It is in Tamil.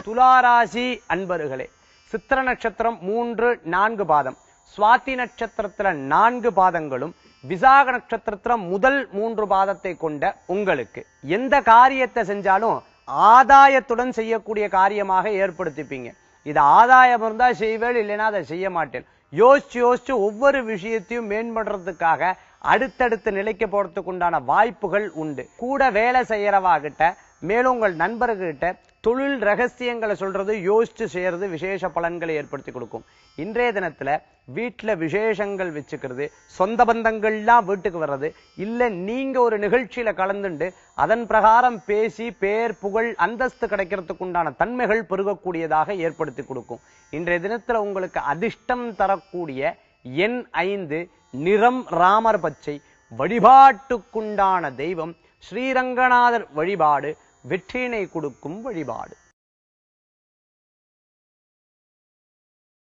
துளாராசி அன்பர்களே சித்திர நட்சத்திரம் மூன்று நான்கு பாதம் சுவாதி நட்சத்திரத்துல நான்கு பாதங்களும் விசாக நட்சத்திரத்துல முதல் மூன்று பாதத்தை கொண்ட உங்களுக்கு எந்த காரியத்தை செஞ்சாலும் ஆதாயத்துடன் செய்யக்கூடிய காரியமாக ஏற்படுத்திப்பீங்க இது ஆதாயம் இருந்தா செய்வேள் இல்லைன்னா அதை செய்ய மாட்டேன் யோசிச்சு யோசிச்சு ஒவ்வொரு விஷயத்தையும் மேம்படுறதுக்காக அடுத்தடுத்த நிலைக்கு போறதுக்கு உண்டான வாய்ப்புகள் உண்டு கூட வேலை செய்யறவா கிட்ட மேலும் உங்கள் நண்பர்கிட்ட தொழில் ரகசியங்களை சொல்றது யோசிச்சு செய்யறது விசேஷ பலன்களை ஏற்படுத்தி கொடுக்கும் இன்றைய தினத்துல வீட்டுல விசேஷங்கள் வச்சுக்கிறது சொந்த பந்தங்கள்லாம் வீட்டுக்கு வர்றது இல்ல நீங்க ஒரு நிகழ்ச்சியில கலந்துண்டு அதன் பிரகாரம் பேசி பேர் புகழ் அந்தஸ்து கிடைக்கிறதுக்கு உண்டான தன்மைகள் பெருகக்கூடியதாக ஏற்படுத்தி கொடுக்கும் இன்றைய தினத்துல உங்களுக்கு அதிர்ஷ்டம் தரக்கூடிய எண் ஐந்து நிறம் ராமர் பச்சை வழிபாட்டுக்குண்டான தெய்வம் ஸ்ரீரங்கநாதர் வழிபாடு வெற்றியினை கொடுக்கும் வழிபாடு